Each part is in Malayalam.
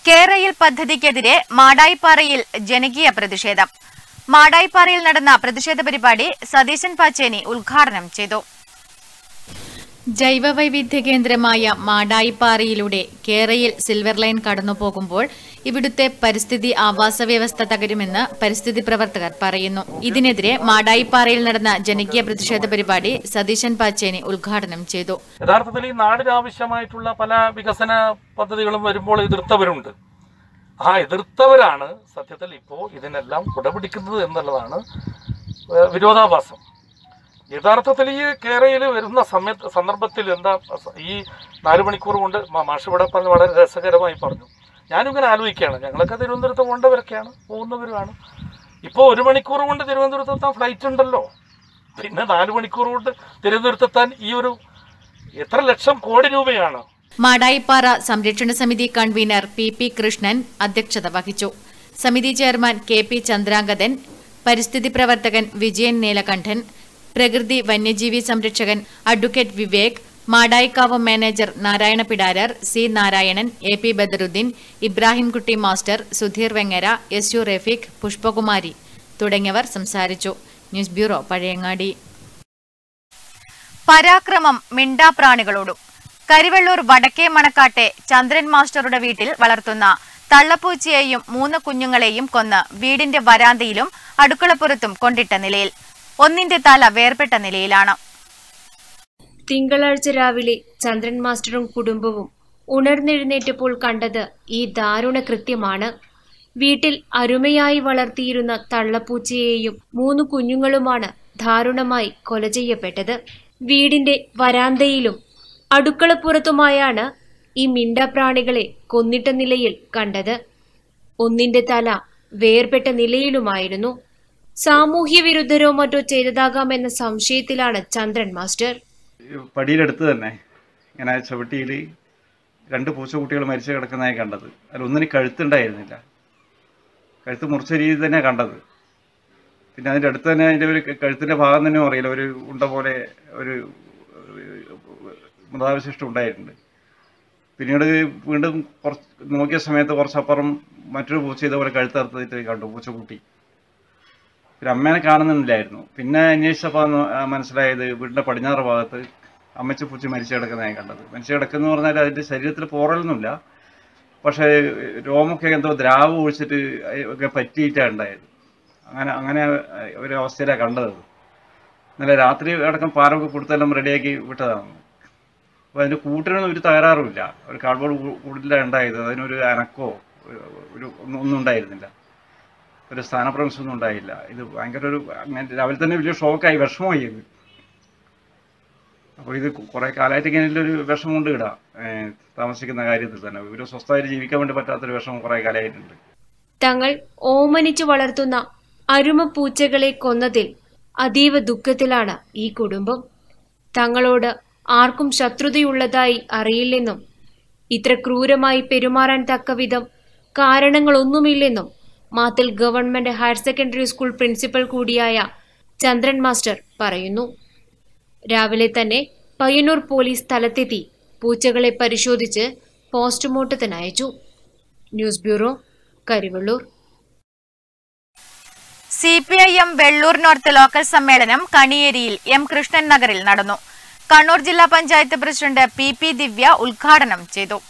കേരയിൽ പദ്ധതിക്കെതിരെ മാടായിപ്പാറയിൽ ജനകീയ പ്രതിഷേധം മാടായിപ്പാറയിൽ നടന്ന പ്രതിഷേധ പരിപാടി സതീശൻ പാച്ചേനി ഉദ്ഘാടനം ചെയ്തു ജൈവവൈവിധ്യ കേന്ദ്രമായ മാടായിപ്പാറയിലൂടെ കേരയിൽ സിൽവർ ലൈൻ കടന്നുപോകുമ്പോൾ ഇവിടുത്തെ പരിസ്ഥിതി ആവാസ വ്യവസ്ഥ തകരുമെന്ന് പരിസ്ഥിതി പ്രവർത്തകർ പറയുന്നു ഇതിനെതിരെ മാടായിപ്പാറയിൽ നടന്ന ജനകീയ പ്രതിഷേധ പരിപാടി സതീശൻ പാച്ചേനി ഉദ്ഘാടനം ചെയ്തു യഥാർത്ഥത്തിൽ ഈ നാടിന് ആവശ്യമായിട്ടുള്ള പല വികസന പദ്ധതികളും വരുമ്പോൾ എതിർത്തവരുണ്ട് ആ എതിർത്തവരാണ് സത്യത്തിൽ ഇപ്പോൾ ഇതിനെല്ലാം കുടപിടിക്കുന്നത് എന്നുള്ളതാണ് ഏഹ്, വിരോധാഭാസം യഥാർത്ഥത്തിൽ ഈ കേരളയിൽ വരുന്ന സമയത്ത് സന്ദർഭത്തിൽ എന്താ ഈ നാല് മണിക്കൂർ കൊണ്ട് മാ- മാഷ് ഇവിടെ പറഞ്ഞ് വളരെ രസകരമായി പറഞ്ഞു ഞാനിങ്ങനെ ആലോചിക്കുകയാണ് ഞങ്ങളൊക്കെ തിരുവനന്തപുരത്ത് പോകേണ്ടവരൊക്കെയാണ് പോകുന്നവരുമാണ് ഇപ്പോൾ ഒരു മണിക്കൂർ കൊണ്ട് തിരുവനന്തപുരത്ത് എത്താൻ ഫ്ലൈറ്റ് ഉണ്ടല്ലോ പിന്നെ നാല് മണിക്കൂർ കൊണ്ട് തിരുവനന്തപുരത്തെത്താൻ ഈ ഒരു എത്ര ലക്ഷം കോടി രൂപയാണ് മാടായിപ്പാറ സംരക്ഷണ സമിതി കൺവീനർ പി പി കൃഷ്ണൻ അധ്യക്ഷത വഹിച്ചു സമിതി ചെയർമാൻ കെ പി ചന്ദ്രാംഗതൻ പരിസ്ഥിതി പ്രവർത്തകൻ വിജയൻ നീലകണ്ഠൻ പ്രകൃതി വന്യജീവി സംരക്ഷകൻ advocate Vivek Madayikkavu manager Narayana Pidarar C Narayanan A P Badaruddin Ibrahimkutty master Sudheer Vengara S U Rafeeq Pushpakumari തുടങ്ങിയവർ സംസാരിച്ചു ന്യൂസ് ബ്യൂറോ പഴയങ്ങാടി പരാക്രമം മിണ്ടാപ്രാണികളോടും കരിവെള്ളൂർ വടക്കേ മണക്കാട്ടെ ചന്ദ്രൻ മാസ്റ്ററുടെ വീട്ടിൽ വളർത്തുന്ന തള്ളപ്പൂച്ചയെയും മൂന്ന് കുഞ്ഞുങ്ങളെയും കൊന്ന് വീടിന്റെ വരാന്തയിലും അടുക്കളപ്പുറത്തും കൊണ്ടിട്ട നിലയിൽ ഒന്നിന്റെ തല വേർപെട്ട നിലയിലാണ് തിങ്കളാഴ്ച രാവിലെ ചന്ദ്രൻ മാസ്റ്ററും കുടുംബവും ഉണർന്നെഴുന്നേറ്റപ്പോൾ കണ്ടത് ഈ ദാരുണ കൃത്യമാണ് വീട്ടിൽ അരുമയായി വളർത്തിയിരുന്ന തള്ളപ്പൂച്ചയെയും മൂന്ന് കുഞ്ഞുങ്ങളുമാണ് ദാരുണമായി കൊല ചെയ്യപ്പെട്ടത് വീടിന്റെ വരാന്തയിലും അടുക്കളപ്പുറത്തുമായാണ് ഈ മിണ്ടാപ്രാണികളെ കൊന്നിട്ട നിലയിൽ കണ്ടത് ഒന്നിന്റെ തല വേർപെട്ട നിലയിലുമായിരുന്നു സാമൂഹ്യ വിരുദ്ധരോ മറ്റോ ചെയ്തതാകാമെന്ന സംശയത്തിലാണ് ചന്ദ്രൻ മാസ്റ്റർ പടിയിലെടുത്ത് തന്നെ ഇങ്ങനെ ചവിട്ടിയിൽ രണ്ട് പൂച്ചക്കുട്ടികൾ മരിച്ചു കിടക്കുന്നതായി കണ്ടത് അതിൽ ഒന്നിന് കഴുത്തുണ്ടായിരുന്നില്ല കഴുത്ത് മുറിച്ച രീതി തന്നെ കണ്ടത് പിന്നെ അതിൻ്റെ അടുത്ത് തന്നെ അതിൻ്റെ ഒരു കഴുത്തിൻ്റെ ഭാഗം തന്നെ അറിയില്ല ഒരു ഉണ്ട പോലെ ഒരു മൃതാവശിഷ്ടം ഉണ്ടായിട്ടുണ്ട് പിന്നീട് വീണ്ടും കുറച്ച് നോക്കിയ സമയത്ത് കുറച്ചപ്പുറം മറ്റൊരു പൂച്ച ഇതേപോലെ കഴുത്തറുത്തിട്ട് കണ്ടു പൂച്ചക്കുട്ടി പിന്നെ അമ്മേനെ കാണുന്നില്ലായിരുന്നു പിന്നെ അന്വേഷിച്ചപ്പോൾ ആണ് മനസ്സിലായത് വീടിൻ്റെ പടിഞ്ഞാറ് ഭാഗത്ത് അമ്മച്ചി പൂച്ച മരിച്ചു കിടക്കുന്നതായി കണ്ടത് മരിച്ചു കിടക്കുന്ന പറഞ്ഞാൽ അതിൻ്റെ ശരീരത്തിൽ പോറലൊന്നുമില്ല പക്ഷേ രോമൊക്കെ എന്തോ ദ്രാവ് ഒഴിച്ചിട്ട് ഒക്കെ പറ്റിയിട്ടാണ് ഉണ്ടായത് അങ്ങനെ അങ്ങനെ ഒരു അവസ്ഥയിലാണ് കണ്ടത് ഇന്നലെ രാത്രി അടക്കം പാലൊക്കെ കൊടുത്തെല്ലാം റെഡിയാക്കി വിട്ടതാണ് അപ്പോൾ അതിൻ്റെ കൂട്ടിനൊന്നും ഒരു തകരാറുമില്ല ഒരു കാർഡ്ബോർഡ് കൂടിലാണ് ഉണ്ടായത് അതിനൊരു അനക്കോ ഒരു- ഒരു ഒന്നും ഒന്നും ഉണ്ടായിരുന്നില്ല ഒരു സ്ഥാനഭ്രംശമൊന്നും ഉണ്ടായില്ല ഇത് ഭയങ്കര ഒരു അങ്ങനെ രാവിലെ തന്നെ വലിയ ഷോക്കായി വിഷമമായി ഇത് അപ്പോൾ ഇത് കുറേ കാലമായിട്ട് ഇങ്ങനെ ഒരു വിഷമമുണ്ട് ഇടാ താമസിക്കുന്ന കാര്യത്തിൽ തന്നെ ഒരു സ്വസ്ഥമായിട്ട് ജീവിക്കാൻ വേണ്ടി പറ്റാത്തൊരു വിഷമം കുറേ കാലമായിട്ടുണ്ട് തങ്ങൾ ഓമനിച്ചു വളർത്തുന്ന അരുമ പൂച്ചകളെ കൊന്നതിൽ അതീവ ദുഃഖത്തിലാണ് ഈ കുടുംബം തങ്ങളോട് ആർക്കും ശത്രുതയുള്ളതായി അറിയില്ലെന്നും ഇത്ര ക്രൂരമായി പെരുമാറാൻ തക്കവിധം കാരണങ്ങളൊന്നുമില്ലെന്നും Mathil government higher secondary school principal കൂടിയായ ചന്ദ്രൻ മാസ്റ്റർ പറയുന്നു രാവിലെ തന്നെ പയ്യന്നൂർ പോലീസ് സ്ഥലത്തെത്തി പൂച്ചകളെ പരിശോധിച്ച് പോസ്റ്റ്മോർട്ടത്തിന് അയച്ചു news bureau Karivellur C P I M Vellur north local സമ്മേളനം കണിയേരിയിൽ എം കൃഷ്ണൻ നഗറിൽ നടന്നു കണ്ണൂർ ജില്ലാ panchayat president P P Divya ഉദ്ഘാടനം ചെയ്തു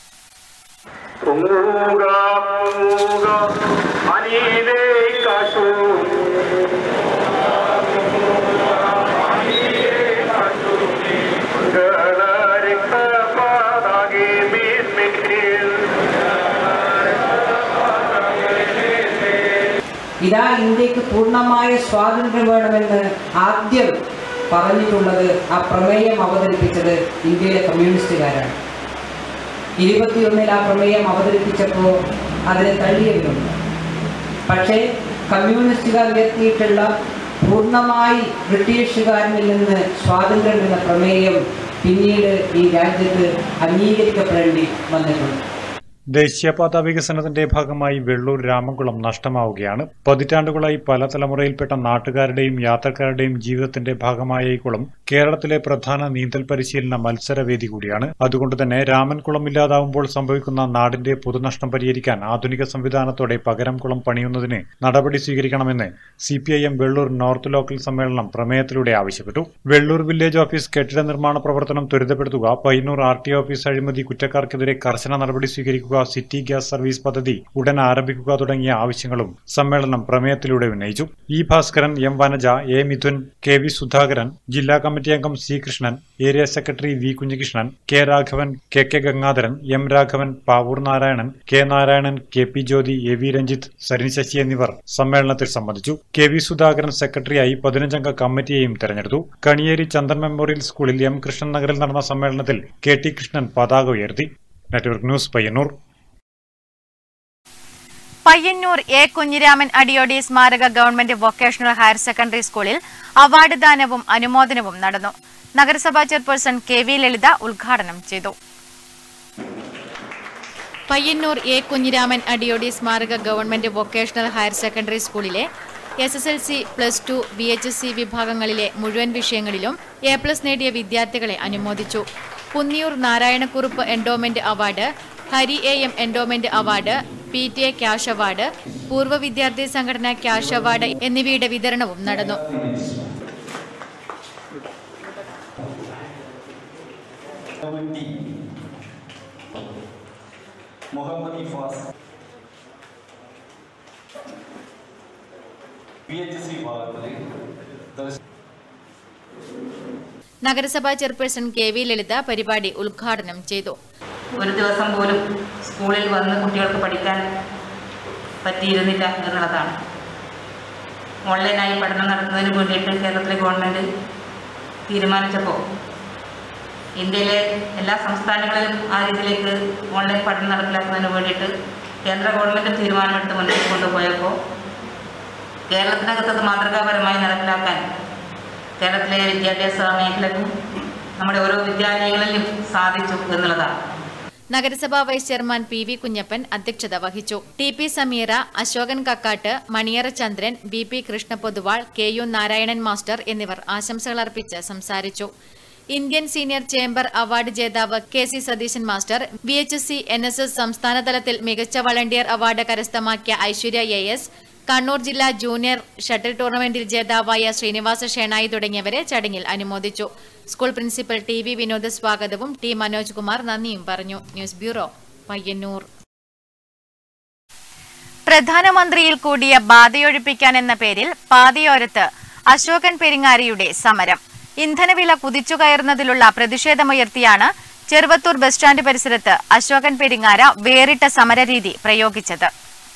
ഇതാ ഇന്ത്യക്ക് പൂർണ്ണമായ സ്വാതന്ത്ര്യം വേണമെന്ന് ആദ്യം പറഞ്ഞിട്ടുള്ളത് ആ പ്രമേയം അവതരിപ്പിച്ചത് ഇന്ത്യയിലെ കമ്മ്യൂണിസ്റ്റുകാരാണ് ഇരുപത്തിയൊന്നിൽ ആ പ്രമേയം അവതരിപ്പിച്ചപ്പോൾ അതിനെ തള്ളിയവരുണ്ട് പക്ഷേ കമ്മ്യൂണിസ്റ്റുകാർ ഉയർത്തിയിട്ടുള്ള പൂർണ്ണമായി ബ്രിട്ടീഷുകാരിൽ നിന്ന് സ്വാതന്ത്ര്യം എന്ന പ്രമേയം പിന്നീട് ഈ രാജ്യത്ത് അംഗീകരിക്കപ്പെടേണ്ടി വന്നിട്ടുണ്ട് ദേശീയപാത വികസനത്തിന്റെ ഭാഗമായി വെള്ളൂർ രാമംകുളം നഷ്ടമാവുകയാണ് പതിറ്റാണ്ടുകളായി പല തലമുറയിൽപ്പെട്ട നാട്ടുകാരുടെയും യാത്രക്കാരുടെയും ജീവിതത്തിന്റെ ഭാഗമായ ഈ കുളം കേരളത്തിലെ പ്രധാന നീന്തൽ പരിശീലന മത്സരവേദി കൂടിയാണ് അതുകൊണ്ട് തന്നെ രാമൻകുളം ഇല്ലാതാവുമ്പോൾ സംഭവിക്കുന്ന നാടിന്റെ പൊതുനഷ്ടം പരിഹരിക്കാൻ ആധുനിക സംവിധാനത്തോടെ പകരം കുളം പണിയുന്നതിന് നടപടി സ്വീകരിക്കണമെന്ന് C P I M Vellur north local സമ്മേളനം പ്രമേയത്തിലൂടെ ആവശ്യപ്പെട്ടു വെള്ളൂർ വില്ലേജ് ഓഫീസ് കെട്ടിട നിർമ്മാണ പ്രവർത്തനം ത്വരിതപ്പെടുത്തുക പയ്യന്നൂർ ആർ ടി ഓഫീസ് അഴിമതി കുറ്റക്കാർക്കെതിരെ കർശന നടപടി സ്വീകരിക്കുക സിറ്റി ഗ്യാസ് സർവീസ് പദ്ധതി ഉടൻ ആരംഭിക്കുക തുടങ്ങിയ ആവശ്യങ്ങളും സമ്മേളനം പ്രമേയത്തിലൂടെ ഉന്നയിച്ചു E Bhaskaran M Vanaja A Mithun K V Sudhakaran ജില്ലാ കമ്മിറ്റി അംഗം C Krishnan area secretary V Kunhikrishnan K Raghavan K K Gangadharan M Raghavan Pavoor Narayanan K Narayanan K P Jyothi A V Ranjith Sarin Sasi എന്നിവർ സമ്മേളനത്തിൽ സംബന്ധിച്ചു കെ വി സുധാകരൻ സെക്രട്ടറിയായി പതിനഞ്ചംഗ കമ്മിറ്റിയെയും തെരഞ്ഞെടുത്തു കണിയേരി ചന്ദൻ മെമ്മോറിയൽ സ്കൂളിൽ എം കൃഷ്ണൻ നഗറിൽ നടന്ന സമ്മേളനത്തിൽ കെ ടി കൃഷ്ണൻ പതാക ഉയർത്തി network news Payyanur Payyanur A Kunhiraman Adiyodi സ്മാരക ഗവൺമെന്റ് വൊക്കേഷണൽ ഹയർ സെക്കൻഡറി സ്കൂളിൽ അവാർഡ് ദാനവും അനുമോദനവും നടന്നു നഗരസഭാ ചെയർപേഴ്സൺ കെ വി ലളിത ഉദ്ഘാടനം ചെയ്തു പയ്യന്നൂർ എ കുഞ്ഞിരാമൻ അടിയോടി സ്മാരക ഗവൺമെന്റ് വൊക്കേഷണൽ ഹയർ സെക്കൻഡറി സ്കൂളിലെ S S L C plus two B H S C വിഭാഗങ്ങളിലെ മുഴുവൻ വിഷയങ്ങളിലും എ പ്ലസ് നേടിയ വിദ്യാർത്ഥികളെ അനുമോദിച്ചു Punniyoor Narayanakkuruppu endowment award Hari A M endowment award P T A cash award പൂർവ്വ വിദ്യാർത്ഥി സംഘടന ക്യാഷ് അവാർഡ് എന്നിവയുടെ വിതരണവും നടന്നു Muhammad Ifas P H C വിഭാഗത്തിൽ നഗരസഭാ ചെയർപേഴ്സൺ കെ വി ലളിത പരിപാടി ഉദ്ഘാടനം ചെയ്തു ഒരു ദിവസം പോലും സ്കൂളിൽ വന്ന് കുട്ടികൾക്ക് പഠിക്കാൻ പറ്റിയിരുന്നില്ല എന്നുള്ളതാണ് ഓൺലൈനായി പഠനം നടത്തുന്നതിന് വേണ്ടിയിട്ട് കേരളത്തിലെ ഗവൺമെൻറ് തീരുമാനിച്ചപ്പോൾ ഇന്ത്യയിലെ എല്ലാ സംസ്ഥാനങ്ങളിലും ആ രീതിയിലേക്ക് ഓൺലൈൻ പഠനം നടപ്പിലാക്കുന്നതിന് വേണ്ടിയിട്ട് കേന്ദ്ര ഗവൺമെൻറ് തീരുമാനമെടുത്ത് മുന്നോട്ട് കൊണ്ടുപോയപ്പോൾ കേരളത്തിനകത്ത് അത് മാതൃകാപരമായി നടപ്പിലാക്കാൻ കേരളത്തിലെ വിദ്യാഭ്യാസ മേഖലക്കും നമ്മുടെ ഓരോ വിദ്യാലയങ്ങളിലും സാധിച്ചു എന്നുള്ളതാണ് നഗരസഭാ vice chairman P V Kunhappan അധ്യക്ഷത വഹിച്ചു T P Sameera Ashokan Kakkatt Maniyara Chandran B P Krishna Poduval K U Narayanan master എന്നിവർ ആശംസകൾ അർപ്പിച്ച് സംസാരിച്ചു ഇന്ത്യൻ സീനിയർ ചേംബർ അവാർഡ് ജേതാവ് K C Satheesan master V H C N S S സംസ്ഥാനതലത്തിൽ മികച്ച വളണ്ടിയർ അവാർഡ് കരസ്ഥമാക്കിയ ഐശ്വര്യ എ എസ് കണ്ണൂർ ജില്ലാ ജൂനിയർ ഷട്ടിൽ ടൂർണമെന്റിൽ ജേതാവായ ശ്രീനിവാസ ഷേണായി തുടങ്ങിയവരെ ചടങ്ങിൽ അനുമോദിച്ചു school principal T V Vinod സ്വാഗതവും ടി മനോജ് കുമാർ നന്ദിയും പറഞ്ഞു ന്യൂസ് ബ്യൂറോ പയ്യന്നൂർ പ്രധാനമന്ത്രിയിൽ കൂടിയ ബാധയൊഴിപ്പിക്കാൻ എന്ന പേരിൽ പാതയോരത്ത് അശോകൻ പെരിങ്ങാരിയുടെ സമരം ഇന്ധനവില കുതിച്ചുകയറുന്നതിലുള്ള പ്രതിഷേധമുയർത്തിയാണ് ചെറുവത്തൂർ ബസ് സ്റ്റാൻഡ് പരിസരത്ത് അശോകൻ പെരിങ്ങാര വേറിട്ട സമരരീതി പ്രയോഗിച്ചത്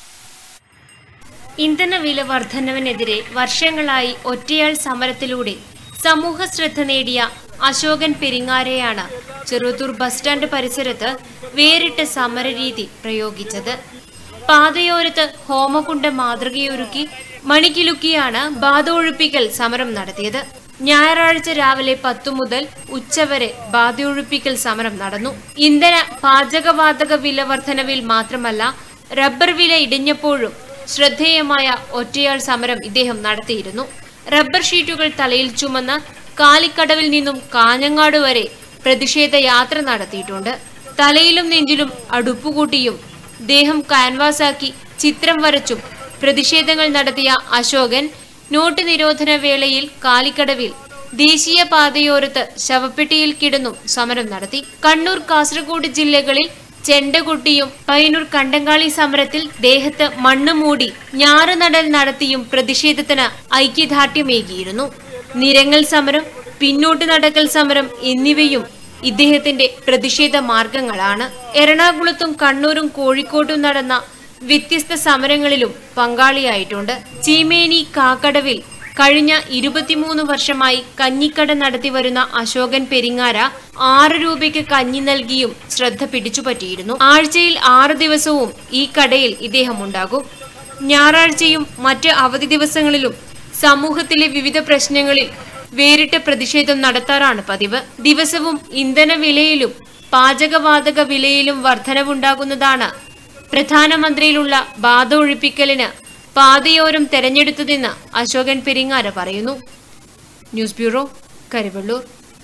ഇന്ധനവില വർധനവിനെതിരെ വർഷങ്ങളായി ഒറ്റയാൾ സമരത്തിലൂടെ സമൂഹ ശ്രദ്ധ നേടിയ അശോകൻ പെരിങ്ങാരെയാണ് ചെറുത്തൂർ ബസ് സ്റ്റാൻഡ് പരിസരത്ത് വേറിട്ട സമരരീതി പ്രയോഗിച്ചത് പാതയോരത്ത് ഹോമകുണ്ട മാതൃകയൊരുക്കി മണിക്കിലുക്കിയാണ് ബാധ ഒഴിപ്പിക്കൽ സമരം നടത്തിയത് ഞായറാഴ്ച രാവിലെ പത്തു മുതൽ ഉച്ചവരെ ബാധയൊഴിപ്പിക്കൽ സമരം നടന്നു ഇന്ധന പാചകവാതക വില വർധനവിൽ മാത്രമല്ല റബ്ബർ വില ഇടിഞ്ഞപ്പോഴും ശ്രദ്ധേയമായ ഒറ്റയാൾ സമരം ഇദ്ദേഹം നടത്തിയിരുന്നു റബ്ബർ ഷീറ്റുകൾ തലയിൽ ചുമന്ന് കാലിക്കടവിൽ നിന്നും കാഞ്ഞങ്ങാട് വരെ പ്രതിഷേധ യാത്ര നടത്തിയിട്ടുണ്ട് തലയിലും നെഞ്ചിലും അടുപ്പുകൂട്ടിയും ദേഹം കാൻവാസാക്കി ചിത്രം വരച്ചും പ്രതിഷേധങ്ങൾ നടത്തിയ അശോകൻ നോട്ട് നിരോധന വേളയിൽ കാലിക്കടവിൽ ദേശീയ പാതയോരത്ത് ശവപ്പെട്ടിയിൽ കിടന്നും സമരം നടത്തി കണ്ണൂർ കാസർഗോഡ് ജില്ലകളിൽ ചെണ്ടകൊട്ടിയും പയ്യന്നൂർ കണ്ടങ്കാളി സമരത്തിൽ ദേഹത്ത് മണ്ണ് മൂടി ഞാറുനടൽ നടത്തിയും പ്രതിഷേധത്തിന് ഐക്യദാർഢ്യമേകിയിരുന്നു നിരങ്ങൽ സമരം പിന്നോട്ട് നടക്കൽ സമരം എന്നിവയും ഇദ്ദേഹത്തിന്റെ പ്രതിഷേധ മാർഗങ്ങളാണ് എറണാകുളത്തും കണ്ണൂരും കോഴിക്കോട്ടും നടന്ന വ്യത്യസ്ത സമരങ്ങളിലും പങ്കാളിയായിട്ടുണ്ട് ചീമേനി കാക്കടവിൽ കഴിഞ്ഞ ഇരുപത്തിമൂന്ന് വർഷമായി കഞ്ഞിക്കട നടത്തിവരുന്ന അശോകൻ പെരിങ്ങാര ആറ് രൂപയ്ക്ക് കഞ്ഞി നൽകിയും ശ്രദ്ധ പിടിച്ചുപറ്റിയിരുന്നു ആഴ്ചയിൽ ആറ് ദിവസവും ഈ കടയിൽ ഇദ്ദേഹം ഉണ്ടാകും ഞായറാഴ്ചയും മറ്റ് അവധി ദിവസങ്ങളിലും സമൂഹത്തിലെ വിവിധ പ്രശ്നങ്ങളിൽ വേറിട്ട പ്രതിഷേധം നടത്താറാണ് പതിവ് ദിവസവും ഇന്ധന വിലയിലും പാചകവാതക വിലയിലും വർധനവുണ്ടാകുന്നതാണ് പ്രധാനമന്ത്രിയിലുള്ള ബാധ ഒഴിപ്പിക്കലിന് പാതയോരം തെരഞ്ഞെടുത്തതെന്ന് അശോകൻ പെരിങ്ങാര പറയുന്നു news bureau Karivellur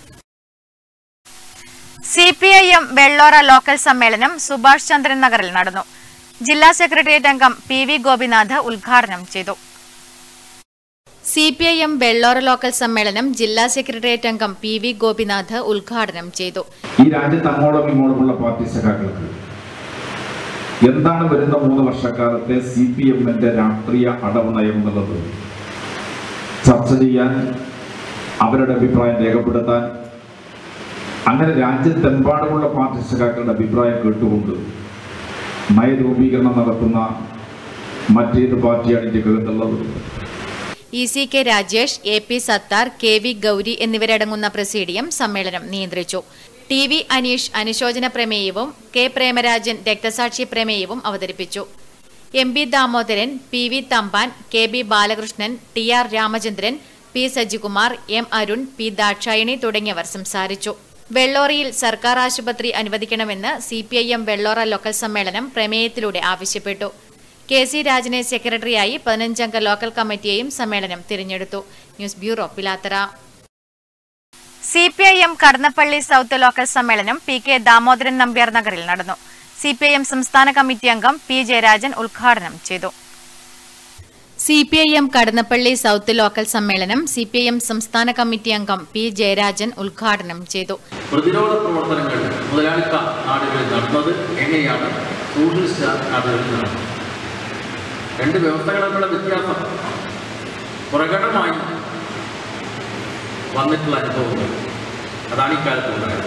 C P I M Vellora local സമ്മേളനം സുഭാഷ് ചന്ദ്രൻ നഗറിൽ നടന്നു ജില്ലാ സെക്രട്ടേറിയറ്റ് അംഗം പി വി ഗോപിനാഥ് ഉദ്ഘാടനം ചെയ്തു C P I M Vellora local സമ്മേളനം ജില്ലാ സെക്രട്ടേറിയറ്റ് അംഗം പി വി ഗോപിനാഥ് ഉദ്ഘാടനം ചെയ്തു ഈ രാജ്യത്ത് അങ്ങോളം ഇങ്ങോളമുള്ള പാർട്ടി സഖാക്കൾക്ക് എന്താണ് വരുന്ന മൂന്ന് വർഷക്കാലത്തെ സി പി എമ്മിന്റെ രാഷ്ട്രീയ അടവ് നയം എന്നുള്ളത് ചർച്ച ചെയ്യാൻ അവരുടെ അഭിപ്രായം രേഖപ്പെടുത്താൻ അങ്ങനെ രാജ്യത്തെമ്പാടുമുള്ള പാർട്ടി സഖാക്കളുടെ അഭിപ്രായം കേട്ടുകൊണ്ട് നയരൂപീകരണം നടത്തുന്ന മറ്റേത് പാർട്ടിയാണ് ഇന്ത്യക്കകത്തുള്ളത് E C K Rajesh A P Sathar K V Gauri എന്നിവരടങ്ങുന്ന പ്രസീഡിയം സമ്മേളനം നിയന്ത്രിച്ചു ടി വി അനീഷ് അനുശോചന പ്രമേയവും കെ പ്രേമരാജൻ രക്തസാക്ഷി പ്രമേയവും അവതരിപ്പിച്ചു M P Damodaran P V Thampan K B Balakrishnan T R Ramachandran P Sajikumar M Arun P Dakshayani തുടങ്ങിയവർ സംസാരിച്ചു വെള്ളോറയിൽ സർക്കാർ ആശുപത്രി അനുവദിക്കണമെന്ന് C P I M Vellora local സമ്മേളനം പ്രമേയത്തിലൂടെ ആവശ്യപ്പെട്ടു കെ സി രാജനെ സെക്രട്ടറിയായി പതിനഞ്ചംഗ ലോക്കൽ കമ്മിറ്റിയെയും സമ്മേളനം തിരഞ്ഞെടുത്തു news bureau Pilathara C P I M Kadannappalli south local സമ്മേളനം പി കെ ദാമോദരൻ നമ്പ്യാർ നഗറിൽ നടന്നു സി പി ഐ എം സംസ്ഥാന കമ്മിറ്റി അംഗം പി ജയരാജൻ ഉദ്ഘാടനം ചെയ്തു C P I M Kadannappalli south local സമ്മേളനം സി പി ഐ എം സംസ്ഥാന കമ്മിറ്റി അംഗം പി ജയരാജൻ ഉദ്ഘാടനം ചെയ്തു പ്രതിരോധ പ്രവർത്തനങ്ങൾ മുതലാളിത്ത നാടുകളിൽ നടന്നത് എങ്ങനെയാണ് സോഷ്യലിസ്റ്റ് നാടുകളിൽ നടന്നത് രണ്ട് വ്യവസ്ഥകൾ തമ്മിലുള്ള വ്യത്യാസം പ്രകടമായി വന്നിട്ടുള്ള അനുഭവങ്ങൾ അതാണ് ഇക്കാലത്ത് ഉണ്ടായത്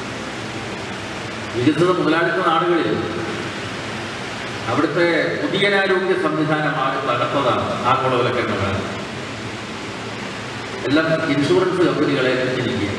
വികസിത മുതലാളിത്ത നാടുകളിൽ അവിടുത്തെ പൊതുജനാരോഗ്യ സംവിധാനമാകെ തകർത്തതാണ് ആഗോളവൽക്കരണ കാലം എല്ലാം ഇൻഷുറൻസ് കമ്പനികളെ വെച്ചിരിക്കുക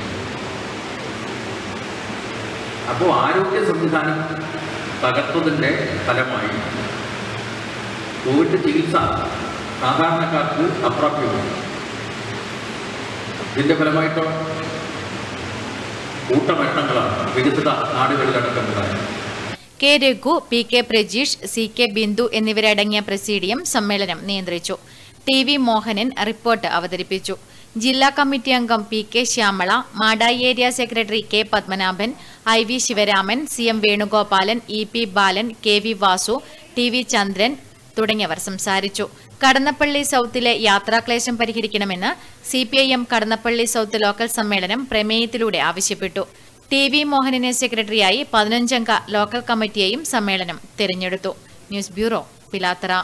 അപ്പോൾ ആരോഗ്യ സംവിധാനം തകർത്തതിൻ്റെ ഫലമായി കോവിഡ് ചികിത്സ സാധാരണക്കാർക്ക് അപ്രാപ്യമാണ് ഇതിൻ്റെ ഫലമായിട്ടോ കൂട്ടമരണങ്ങളാണ് വികസിത നാടുകളിലടക്കം ഉണ്ടായത് K Raghu P K Prajeesh C K Bindu എന്നിവരടങ്ങിയ പ്രസീഡിയം സമ്മേളനം നിയന്ത്രിച്ചു ടി വി മോഹനൻ റിപ്പോർട്ട് അവതരിപ്പിച്ചു ജില്ലാ കമ്മിറ്റി അംഗം P K Shyamala Madayi area secretary K Padmanabhan I V Sivaraman C M Venugopalan E P Balan K V Vasu T V Chandran തുടങ്ങിയവർ സംസാരിച്ചു കടന്നപ്പള്ളി സൗത്തിലെ യാത്രാക്ലേശം പരിഹരിക്കണമെന്ന് C P I M Kadannappalli south local സമ്മേളനം പ്രമേയത്തിലൂടെ ആവശ്യപ്പെട്ടു ടി വി മോഹനനെ സെക്രട്ടറിയായി പതിനഞ്ചംഗ ലോക്കൽ കമ്മിറ്റിയെയും സമ്മേളനം തിരഞ്ഞെടുത്തു ന്യൂസ് ബ്യൂറോ പിലാത്തറ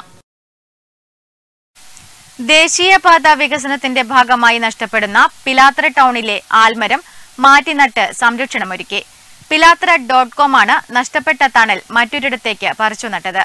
ദേശീയപാത വികസനത്തിന്റെ ഭാഗമായി നഷ്ടപ്പെടുന്ന പിലാത്ര ടൗണിലെ ആൽമരം മാറ്റിനട്ട് സംരക്ഷണമൊരുക്കി പിലാത്ര ഡോട്ട് കോമാണ് നഷ്ടപ്പെട്ട തണൽ മറ്റൊരിടത്തേക്ക് പറിച്ചുനട്ടത്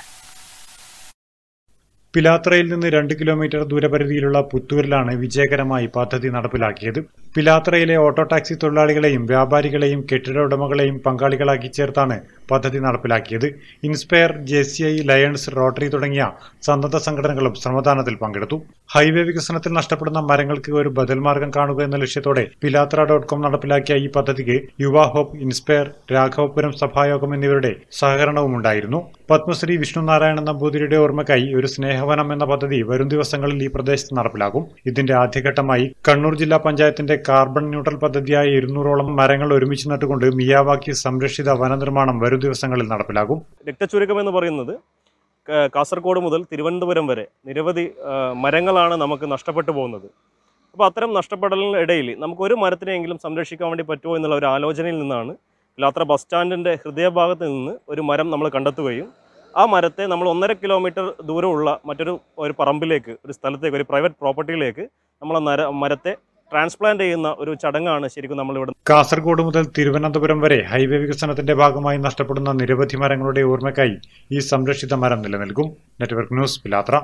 പിലാത്രയിൽ നിന്ന് രണ്ട് കിലോമീറ്റർ ദൂരപരിധിയിലുള്ള പുത്തൂരിലാണ് വിജയകരമായി പദ്ധതി നടപ്പിലാക്കിയത് പിലാത്രയിലെ ഓട്ടോ ടാക്സി തൊഴിലാളികളെയും വ്യാപാരികളെയും കെട്ടിട ഉടമകളെയും പങ്കാളികളാക്കി ചേർത്താണ് പദ്ധതി നടപ്പിലാക്കിയത് Inspire J C I Lions Rotary തുടങ്ങിയ സന്നദ്ധ സംഘടനകളും ശ്രമദാനത്തിൽ പങ്കെടുത്തു ഹൈവേ വികസനത്തിൽ നഷ്ടപ്പെടുന്ന മരങ്ങൾക്ക് ഒരു ബദൽ മാർഗം കാണുക എന്ന ലക്ഷ്യത്തോടെ പിലാത്ര ഡോട്ട് കോം നടപ്പിലാക്കിയ ഈ പദ്ധതിക്ക് യുവ ഹോപ്പ് ഇൻസ്പയർ രാഘവപുരം സഭായോഗം എന്നിവരുടെ സഹകരണവും ഉണ്ടായിരുന്നു പത്മശ്രീ വിഷ്ണുനാരായണ നമ്പൂതിരിയുടെ ഓർമ്മയ്ക്കായി ഒരു സ്നേഹവനം എന്ന പദ്ധതി വരും ദിവസങ്ങളിൽ ഈ പ്രദേശത്ത് നടപ്പിലാകും ഇതിന്റെ ആദ്യഘട്ടമായി കണ്ണൂർ ജില്ലാ പഞ്ചായത്തിന്റെ കാർബൺ ന്യൂട്രൽ പദ്ധതിയായ ഇരുന്നൂറോളം മരങ്ങൾ ഒരുമിച്ച് നട്ടുകൊണ്ട് മിയാവാക്കി സംരക്ഷിത വനനിർമ്മാണം വരും ദിവസങ്ങളിൽ നടപ്പിലാകും രക്തചുരുക്കം എന്ന് പറയുന്നത് ക- കാസർഗോഡ് മുതൽ തിരുവനന്തപുരം വരെ നിരവധി ആ, മരങ്ങളാണ് നമുക്ക് നഷ്ടപ്പെട്ടു പോകുന്നത് അപ്പോൾ അത്തരം നഷ്ടപ്പെടലിന് ഇടയിൽ നമുക്ക് ഒരു മരത്തിനെങ്കിലും സംരക്ഷിക്കാൻ വേണ്ടി പറ്റുമോ എന്നുള്ള ഒരു ആലോചനയിൽ നിന്നാണ് പിലാത്ര ബസ് സ്റ്റാൻഡിൻ്റെ ഹൃദയഭാഗത്ത് നിന്ന് ഒരു മരം നമ്മൾ കണ്ടെത്തുകയും ആ മരത്തെ നമ്മൾ ഒന്നര കിലോമീറ്റർ ദൂരമുള്ള മറ്റൊരു ഒരു പറമ്പിലേക്ക് ഒരു സ്ഥലത്തേക്ക് ഒരു പ്രൈവറ്റ് പ്രോപ്പർട്ടിയിലേക്ക് നമ്മൾ ആ നര മരത്തെ ട്രാൻസ്പ്ലാന്റ് ചെയ്യുന്ന ഒരു ചടങ്ങാണ് ശരിക്കും നമ്മളിവിടെ കാസർഗോഡ് മുതൽ തിരുവനന്തപുരം വരെ ഹൈവേ വികസനത്തിന്റെ ഭാഗമായി നഷ്ടപ്പെടുന്ന നിരവധി മരങ്ങളുടെ ഓർമ്മയ്ക്കായി ഈ സംരക്ഷിത മരം നിലനിൽക്കും network news Pilathara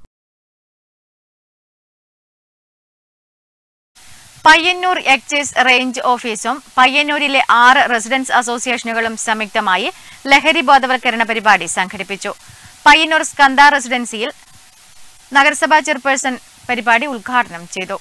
Payyanur excise range ഓഫീസും പയ്യന്നൂരിലെ ആറ് റെസിഡൻസ് അസോസിയേഷനുകളും സംയുക്തമായി ലഹരി ബോധവൽക്കരണ പരിപാടി സംഘടിപ്പിച്ചു പയ്യന്നൂർ സ്കന്ദ റെസിഡൻസിയിൽ നഗരസഭാ ചെയർപേഴ്സൺ പരിപാടി ഉദ്ഘാടനം ചെയ്തു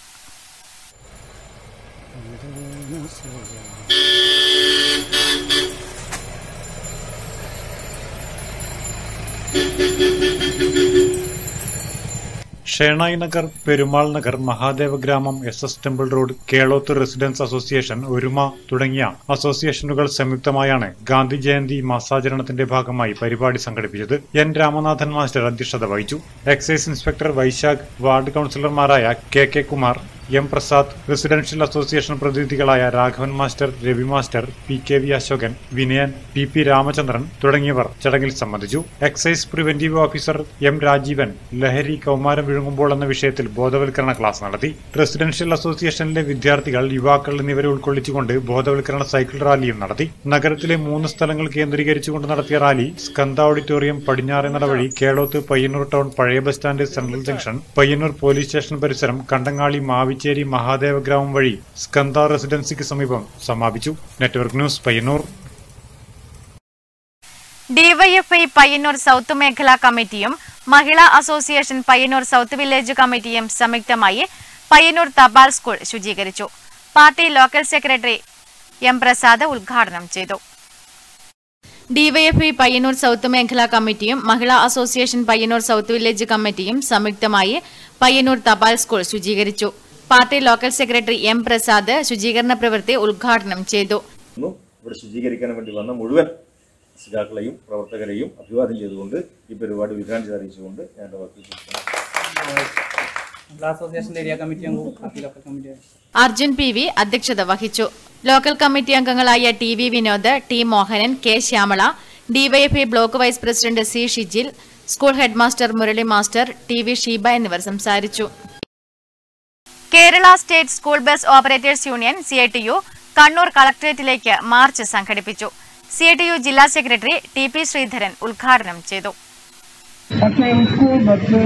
Shenoy Nagar Perumal Nagar Mahadeva Gramam S S temple road Kelothu residents association Oruma തുടങ്ങിയ അസോസിയേഷനുകൾ സംയുക്തമായാണ് ഗാന്ധി ജയന്തി മാസാചരണത്തിന്റെ ഭാഗമായി പരിപാടി സംഘടിപ്പിച്ചത് എൻ രാമനാഥൻ മാസ്റ്റർ അധ്യക്ഷത വഹിച്ചു എക്സൈസ് ഇൻസ്പെക്ടർ വൈശാഖ് വാർഡ് കൌൺസിലർമാരായ K K Kumar M Prasad residential association പ്രതിനിധികളായ Raghavan master Ravi master P K V Ashokan Vinayan P P Ramachandran തുടങ്ങിയവർ ചടങ്ങിൽ സംബന്ധിച്ചു excise preventive officer M Rajeevan ലഹരി കൗമാരം വിഴുങ്ങുമ്പോൾ എന്ന വിഷയത്തിൽ ബോധവൽക്കരണ ക്ലാസ് നടത്തി റെസിഡൻഷ്യൽ അസോസിയേഷനിലെ വിദ്യാർത്ഥികൾ യുവാക്കൾ എന്നിവരെ ഉൾക്കൊള്ളിച്ചുകൊണ്ട് ബോധവൽക്കരണ സൈക്കിൾ റാലിയും നടത്തി നഗരത്തിലെ മൂന്ന് സ്ഥലങ്ങൾ കേന്ദ്രീകരിച്ചുകൊണ്ട് നടത്തിയ റാലി സ്കന്ദ ഓഡിറ്റോറിയം പടിഞ്ഞാറെ നടവഴി കേളോത്ത് പയ്യന്നൂർ ടൗൺ പഴയ bus stand central junction Payyannur police station പരിസരം കണ്ടങ്ങാളി മാവിച്ചേരി മഹാദേവ ഗ്രാമം വഴി സ്കന്ദ റെസിഡൻസിക്ക് സമീപം സമാപിച്ചു network news Payyannur DYFI Payyannur south മേഖലാ കമ്മിറ്റിയും Mahila association Payyannur south village കമ്മിറ്റിയും സംയുക്തമായി പയ്യന്നൂർ തപാൽ സ്കൂൾ ശുചീകരിച്ചു party local secretary M Prasad ഉദ്ഘാടനം ചെയ്തു ഡിവൈഎഫ്ഐ പയ്യന്നൂർ സൗത്ത് മേഖലാ കമ്മിറ്റിയും Mahila association Payyannur south village കമ്മിറ്റിയും സംയുക്തമായി പയ്യന്നൂർ തപാൽ സ്കൂൾ ശുചീകരിച്ചു party local secretary M Prasad ശുചീകരണ പ്രവൃത്തി ഉദ്ഘാടനം ചെയ്തു ഒന്നും ഇവിടെ ശുചീകരിക്കാൻ വേണ്ടി വന്ന മുഴുവൻ സഖാക്കളെയും പ്രവർത്തകരെയും അഭിവാദ്യം ചെയ്തുകൊണ്ട് ഈ പരിപാടി വിഭ്രാന്തി അറിയിച്ചുകൊണ്ട് ഞാൻ എൻ്റെ വാക്കിൽ അസോസിയേഷൻ്റെ ഏരിയ കമ്മിറ്റി അംഗവും party local committee Arjun P V അധ്യക്ഷത വഹിച്ചു ലോക്കൽ കമ്മിറ്റി അംഗങ്ങളായ T V Vinod T Mohanan K Shyamala DYFI block vice president C Shijil school headmaster Murali master T V Sheeba എന്നിവർ സംസാരിച്ചു Kerala state school bus operators union C I T U Kannur കളക്ടറേറ്റിലേക്ക് മാർച്ച് സംഘടിപ്പിച്ചു സി ഐ ടി യു ജില്ലാ സെക്രട്ടറി ടി പി ശ്രീധരൻ ഉദ്ഘാടനം ചെയ്തു പക്ഷേ സ്കൂൾ ബസ്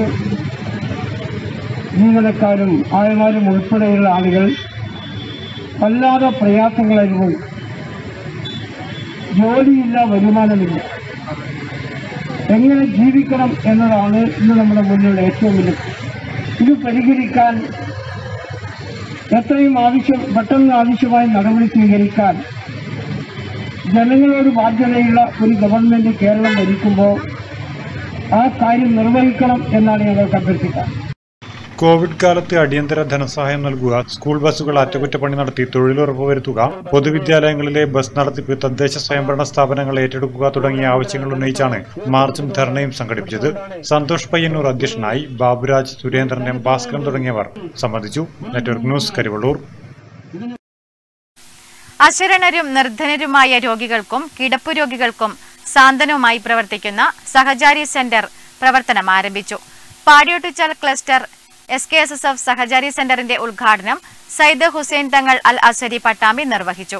ജീവനക്കാരും ആയമാരും ഉൾപ്പെടെയുള്ള ആളുകൾ വല്ലാതെ പ്രയാസങ്ങൾ അനുഭവിക്കും ജോലിയില്ല വരുമാനമില്ല എങ്ങനെ ജീവിക്കണം എന്നതാണ് ഇന്ന് നമ്മുടെ മുന്നിലുള്ള ഏറ്റവും വലിയ ഇത് പരിഹരിക്കാൻ എത്രയും ആവശ്യം പെട്ടെന്ന് ആവശ്യമായ നടപടി സ്വീകരിക്കാൻ ജനങ്ങളോട് ബാധ്യതയുള്ള ഒരു ഗവൺമെന്റ് കേരളം ഭരിക്കുമ്പോൾ ആ കാര്യം നിർവഹിക്കണം എന്നാണ് ഞങ്ങൾക്ക് അഭ്യർത്ഥിക്കുക കോവിഡ് കാലത്ത് അടിയന്തര ധനസഹായം നൽകുക സ്കൂൾ ബസ്സുകൾ അറ്റകുറ്റപ്പണി നടത്തി തൊഴിലുറപ്പ് വരുത്തുക പൊതുവിദ്യാലയങ്ങളിലെ ബസ് നടത്തിപ്പ് തദ്ദേശ സ്വയംഭരണ സ്ഥാപനങ്ങൾ ഏറ്റെടുക്കുക തുടങ്ങിയ ആവശ്യങ്ങൾ ഉന്നയിച്ചാണ് മാർച്ചും ധർണയും സംഘടിപ്പിച്ചത് സന്തോഷ് പയ്യന്നൂർ അധ്യക്ഷനായി ബാബുരാജ് സുരേന്ദ്രൻ എം ഭാസ്കരൻ തുടങ്ങിയവർ സംബന്ധിച്ചു നെറ്റ്വർക്ക് ന്യൂസ് കരിവള്ളൂർ അശരണരും നിർധനരുമായ രോഗികൾക്കും കിടപ്പു രോഗികൾക്കും സാന്ത്വനവുമായി പ്രവർത്തിക്കുന്ന സഹചാരി സെന്റർ പ്രവർത്തനം ആരംഭിച്ചു Padiyottuchal cluster S K S S F Sahachari സെന്ററിന്റെ ഉദ്ഘാടനം സയ്യിദ് ഹുസൈൻ തങ്ങൾ അൽ അസരി പട്ടാമ്പി നിർവഹിച്ചു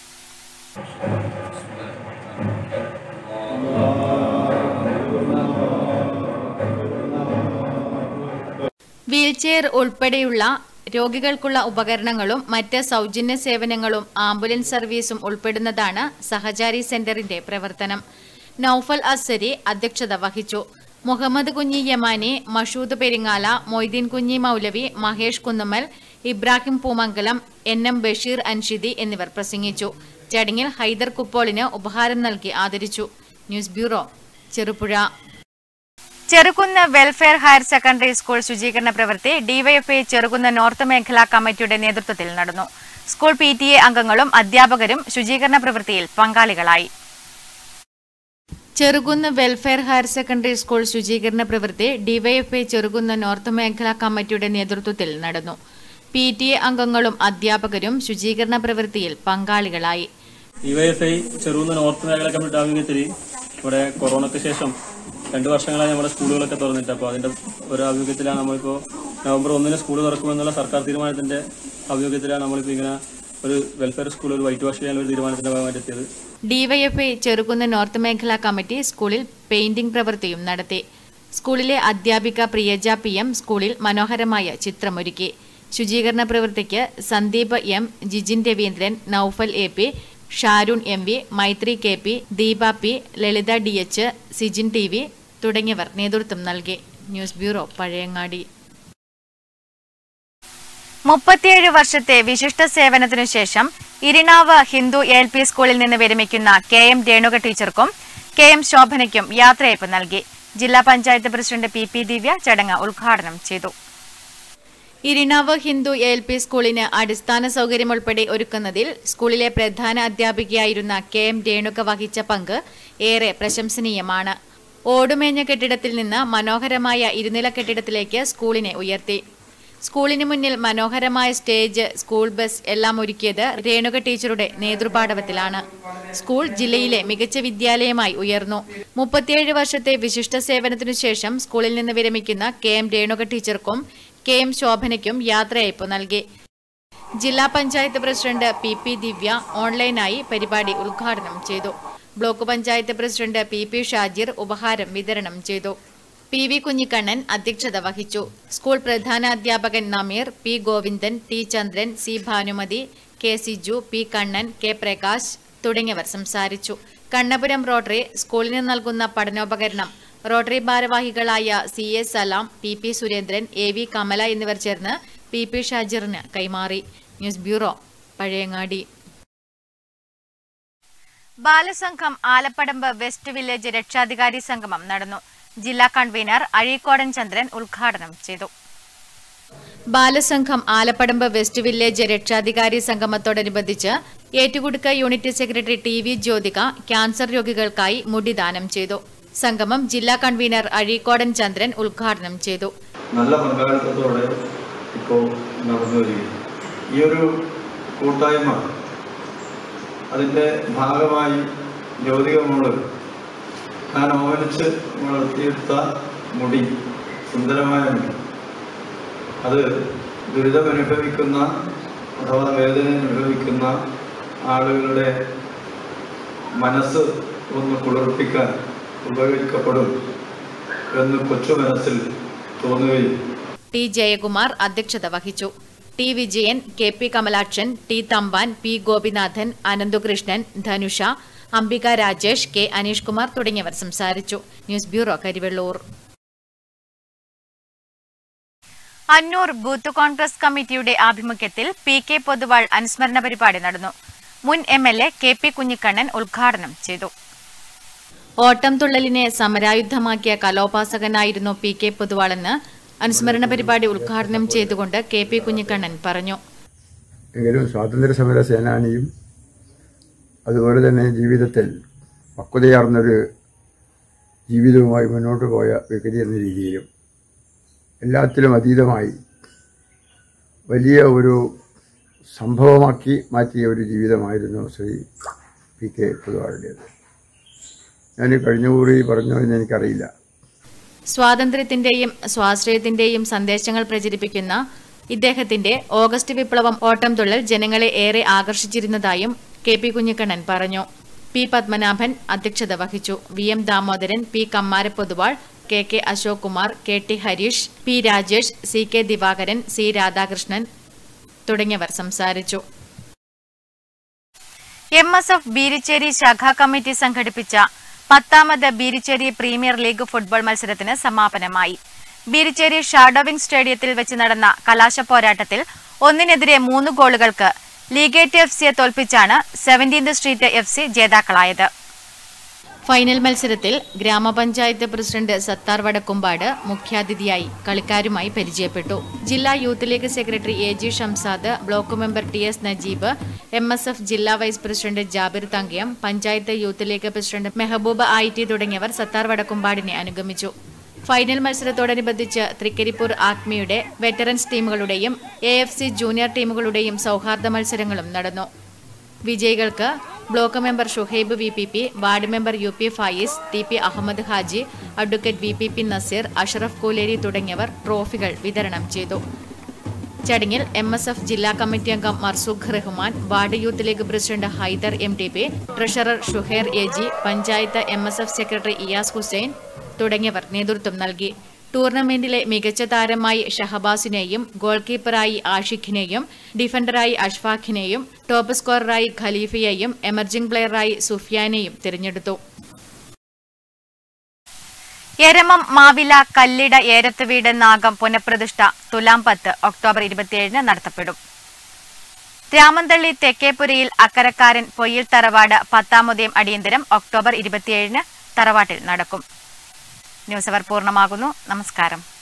വീൽചെയർ ഉൾപ്പെടെയുള്ള രോഗികൾക്കുള്ള ഉപകരണങ്ങളും മറ്റ് സൗജന്യ സേവനങ്ങളും ആംബുലൻസ് സർവീസും ഉൾപ്പെടുന്നതാണ് സഹചാരി സെന്ററിന്റെ പ്രവർത്തനം നൌഫൽ അസരി അധ്യക്ഷത വഹിച്ചു മുഹമ്മദ് കുഞ്ഞി യമാനി മഷൂദ് പെരിങ്ങാല മൊയ്തീൻ കുഞ്ഞി മൗലവി മഹേഷ് കുന്നുമ്മൽ ഇബ്രാഹിം പൂമംഗലം എൻ എം ബഷീർ അൻഷിദി എന്നിവർ പ്രസംഗിച്ചു ചടങ്ങിൽ ഹൈദർ കുപ്പോളിന് ഉപഹാരം നൽകി ആദരിച്ചു news bureau Cherupuzha Cherukunnu welfare higher secondary school ശുചീകരണ പ്രവൃത്തി ഡിവൈഎഫ്ഐ ചെറുകുന്ന് നോർത്ത് മേഖലാ കമ്മിറ്റിയുടെ നേതൃത്വത്തിൽ നടന്നു സ്കൂൾ പി ടി എ അംഗങ്ങളും അധ്യാപകരും ശുചീകരണ പ്രവൃത്തിയിൽ പങ്കാളികളായി Cherukunnu welfare higher secondary school ശുചീകരണ പ്രവൃത്തി ഡിവൈഎഫ്ഐ ചെറുകുന്ന് നോർത്ത് മേഖലാ കമ്മിറ്റിയുടെ നേതൃത്വത്തിൽ നടന്നു പി ടി എ അംഗങ്ങളും അധ്യാപകരും ശുചീകരണ പ്രവൃത്തിയിൽ പങ്കാളികളായി ഡിവൈഎഫ്ഐ ചെറുകുന്ന നോർത്ത് മേഖല കമ്മിറ്റി ആഭിമുഖ്യത്തിൽ ഇവിടെ കൊറോണയ്ക്ക് ശേഷം രണ്ട് വർഷങ്ങളായി നമ്മുടെ സ്കൂളുകളൊക്കെ തുറന്നിട്ട് അപ്പോൾ അതിന്റെ ഒരു ആഭിമുഖ്യത്തിലാണ് നമ്മളിപ്പോൾ നവംബർ ഒന്നിന് സ്കൂൾ തുറക്കുമെന്നുള്ള സർക്കാർ തീരുമാനത്തിന്റെ ആഭിമുഖ്യത്തിലാണ് നമ്മളിപ്പോൾ ഇങ്ങനെ ഒരു വെൽഫെയർ സ്കൂൾ ഒരു വൈറ്റ് വാഷ് ചെയ്യാനുള്ള ഒരു തീരുമാനത്തിന്റെ ഭാഗമായിട്ട് എത്തിയത് ഡിവൈഎഫ്ഐ ചെറുകുന്ന് നോർത്ത് മേഖലാ കമ്മിറ്റി സ്കൂളിൽ പെയിന്റിംഗ് പ്രവൃത്തിയും നടത്തി സ്കൂളിലെ അധ്യാപിക പ്രിയജ പി എം സ്കൂളിൽ മനോഹരമായ ചിത്രമൊരുക്കി ശുചീകരണ പ്രവൃത്തിക്ക് Sandeep M Jijin Raveendran Noufal A P Sharoon M V Maithri K P Deepa P Lalitha D H Sijin T V തുടങ്ങിയവർ നേതൃത്വം നൽകി ന്യൂസ് ബ്യൂറോ പഴയങ്ങാടി മുപ്പത്തിയേഴ് വർഷത്തെ വിശിഷ്ട സേവനത്തിനു ശേഷം ഇരിണാവ് ഹിന്ദു എൽ പി സ്കൂളിൽ നിന്ന് വിരമിക്കുന്ന കെ എം രേണുക ടീച്ചർക്കും കെ എം ശോഭനയ്ക്കും യാത്രയയപ്പ് നൽകി ജില്ലാ panchayat president P P Divya ചടങ്ങ് ഉദ്ഘാടനം ചെയ്തു ഇരിണാവ് ഹിന്ദു എൽ പി സ്കൂളിന് അടിസ്ഥാന സൗകര്യം ഉൾപ്പെടെ ഒരുക്കുന്നതിൽ സ്കൂളിലെ പ്രധാന അധ്യാപികയായിരുന്ന കെ എം രേണുക വഹിച്ച പങ്ക് ഏറെ പ്രശംസനീയമാണ് ഓടുമേഞ്ഞ കെട്ടിടത്തിൽ നിന്ന് മനോഹരമായ ഇരുനില കെട്ടിടത്തിലേക്ക് സ്കൂളിനെ ഉയർത്തി സ്കൂളിന് മുന്നിൽ മനോഹരമായ സ്റ്റേജ് സ്കൂൾ ബസ് എല്ലാം ഒരുക്കിയത് രേണുക ടീച്ചറുടെ നേതൃപാടവത്തിലാണ് സ്കൂൾ ജില്ലയിലെ മികച്ച വിദ്യാലയമായി ഉയർന്നു മുപ്പത്തിയേഴ് വർഷത്തെ വിശിഷ്ട സേവനത്തിനു ശേഷം സ്കൂളിൽ നിന്ന് വിരമിക്കുന്ന കെ എം രേണുക ടീച്ചർക്കും കെ എം ശോഭനയ്ക്കും യാത്രയയപ്പ് നൽകി ജില്ലാ panchayat president P P Divya ഓൺലൈനായി പരിപാടി ഉദ്ഘാടനം ചെയ്തു block panchayat president P P Shajir ഉപഹാരം വിതരണം ചെയ്തു പി വി കുഞ്ഞിക്കണ്ണൻ അധ്യക്ഷത വഹിച്ചു സ്കൂൾ പ്രധാന അധ്യാപകൻ Nameer P Govindan T Chandran C Bhanumathi K Siju P Kannan K Prakash തുടങ്ങിയവർ സംസാരിച്ചു കണ്ണപുരം റോട്ടറി സ്കൂളിന് നൽകുന്ന പഠനോപകരണം റോട്ടറി ഭാരവാഹികളായ C A Salam P P Surendran A V Kamala എന്നിവർ ചേർന്ന് പി പി ഷാജിറിന് കൈമാറി news bureau Pazhayangadi Balasangham Alappadamba west village രക്ഷാധികാരി സംഗമം നടന്നു ജില്ലാ കൺവീനർ അഴീക്കോടൻ ചന്ദ്രൻ ഉദ്ഘാടനം ചെയ്തു ബാലസംഘം ആലപ്പടമ്പ് വെസ്റ്റ് വില്ലേജ് രക്ഷാധികാരി സംഗമത്തോടനുബന്ധിച്ച് Ettukudukka unit secretary T V Jyothika cancer രോഗികൾക്കായി മുടി ദാനം ചെയ്തു സംഗമം ജില്ലാ കൺവീനർ അഴീക്കോടൻ ചന്ദ്രൻ ഉദ്ഘാടനം ചെയ്തു നല്ല പങ്കാളിത്തത്തോടെ ഇപ്പോൾ നടന്നു വരികയാണ് ഈ ഒരു കൂട്ടായ്മ അതിൻ്റെ ഭാഗമായി ജ്യോതിക മോള് ഞാൻ ഓമനിച്ച് വളർത്തിയെടുത്ത മുടി സുന്ദരമായ മുടി അത് ദുരിതമനുഭവിക്കുന്ന അഥവാ വേദന അനുഭവിക്കുന്ന ആളുകളുടെ മനസ്സ് ഒന്ന് കുളിർപ്പിക്കാൻ ഉപകരിക്കപ്പെടും എന്ന് കൊച്ചു മനസ്സിൽ തോന്നുകയും ടി ജയകുമാർ അധ്യക്ഷത വഹിച്ചു T Vijayan K P Kamalakshan T Thampan P Gopinathan Ananthukrishnan Dhanusha Ambika Rajesh K Aneesh Kumar തുടങ്ങിയവർ സംസാരിച്ചു news bureau Karivellur Annur booth Congress കമ്മിറ്റിയുടെ ആഭിമുഖ്യത്തിൽ പി കെ പൊതുവാൾ അനുസ്മരണ പരിപാടി നടന്നു മുൻ M L A K P Kunhikannan ഉദ്ഘാടനം ചെയ്തു ഓട്ടം തുള്ളലിനെ സമരായുധമാക്കിയ കലോപാസകനായിരുന്നു പി കെ പൊതുവാളെന്ന് അനുസ്മരണ പരിപാടി ഉദ്ഘാടനം ചെയ്തുകൊണ്ട് കെ പി കുഞ്ഞിക്കണ്ണൻ പറഞ്ഞു എങ്കിലും സ്വാതന്ത്ര്യ സമര സേനാനിയും അതുപോലെ തന്നെ ജീവിതത്തിൽ പക്വതയാർന്നൊരു ജീവിതവുമായി മുന്നോട്ട് പോയ വ്യക്തി എന്ന രീതിയിലും എല്ലാത്തിലും അതീതമായി വലിയ ഒരു സംഭവമാക്കി മാറ്റിയ ഒരു ജീവിതമായിരുന്നു ശ്രീ പി കെ പൊതുവാളുടേത് ഞാൻ കഴിഞ്ഞുകൂറി പറഞ്ഞോ എന്ന് എനിക്കറിയില്ല സ്വാതന്ത്ര്യത്തിന്റെയും സ്വാശ്രയത്തിന്റെയും സന്ദേശങ്ങൾ പ്രചരിപ്പിക്കുന്ന ഇദ്ദേഹത്തിന്റെ ഓഗസ്റ്റ് വിപ്ലവം ഓട്ടം തുള്ളൽ ജനങ്ങളെ ഏറെ ആകർഷിച്ചിരുന്നതായും കെ പി കുഞ്ഞിക്കണ്ണൻ പറഞ്ഞു പി പത്മനാഭൻ അധ്യക്ഷത വഹിച്ചു V M Damodaran P Kammara Pothuval K K Ashok Kumar K T Harish P Rajesh C K Divakaran C Radhakrishnan തുടങ്ങിയവർ സംസാരിച്ചു എം എസ് എഫ് ബീരിച്ചേരി ശാഖാ കമ്മിറ്റി സംഘടിപ്പിച്ച പത്താമത് ബീരിച്ചേരി പ്രീമിയർ ലീഗ് ഫുട്ബോൾ മത്സരത്തിന് സമാപനമായി ബീരിച്ചേരി ഷാഡോവിംഗ് സ്റ്റേഡിയത്തിൽ വെച്ച് നടന്ന കലാശ പോരാട്ടത്തിൽ ഒന്നിനെതിരെ മൂന്ന് ഗോളുകൾക്ക് ലീഗേറ്റ് എഫ് സിയെ തോൽപ്പിച്ചാണ് സെവന്റീൻത് സ്ട്രീറ്റ് എഫ് സി ജേതാക്കളായത് ഫൈനൽ മത്സരത്തിൽ ഗ്രാമപഞ്ചായത്ത് പ്രസിഡന്റ് സത്താർ വടക്കുംപാട് മുഖ്യാതിഥിയായി കളിക്കാരുമായി പരിചയപ്പെട്ടു ജില്ലാ youth league secretary A G Shamsad block member T S Najeeb M S F ജില്ലാ vice president Jabir Thankayam panchayat youth league president Mehaboob I T തുടങ്ങിയവർ സത്താർ വടക്കുംപാടിനെ അനുഗമിച്ചു ഫൈനൽ മത്സരത്തോടനുബന്ധിച്ച് തൃക്കരിപ്പൂർ ആത്മിയുടെ വെറ്ററൻസ് ടീമുകളുടെയും എ എഫ് സി ജൂനിയർ ടീമുകളുടെയും സൗഹാർദ്ദ മത്സരങ്ങളും നടന്നു വിജയികൾക്ക് block member Shuhaib V P P ward member U P Fayis T P Ahammed Haji advocate V P P Nazeer Ashraf Kooleri തുടങ്ങിയവർ ട്രോഫികൾ വിതരണം ചെയ്തു ചടങ്ങിൽ എം എസ് എഫ് ജില്ലാ കമ്മിറ്റി അംഗം Marzooq Rahman ward youth league president Haider M T P treasurer Shuhair A G panchayat M S F secretary Iyas Hussain തുടങ്ങിയവർ നേതൃത്വം നൽകി ടൂർണമെന്റിലെ മികച്ച താരമായി ഷഹബാസിനെയും ഗോൾ കീപ്പറായി ആഷിഖിനെയും ഡിഫൻഡറായി അഷ്ഫാഖിനെയും ടോപ്പ് സ്കോററായി ഖലീഫയെയും എമർജിംഗ് പ്ലെയറായി സുഫിയാനെയും തിരഞ്ഞെടുത്തു എരമം മാവില കല്ലിട ഏരത്ത് വീട് നാഗം പുനഃപ്രതിഷ്ഠ തുലാം പത്ത് ഒക്ടോബർ ഇരുപത്തിയേഴിന് നടത്തപ്പെടും രാമന്തള്ളി തെക്കേപ്പുരയിൽ അക്കരക്കാരൻ പൊയ്യിൽ തറവാട് പത്താമുദയം അടിയന്തരം ഒക്ടോബർ ഇരുപത്തിയേഴിന് തറവാട്ടിൽ നടക്കും ന്യൂസ് അവർ പൂർണ്ണമാകുന്നു നമസ്കാരം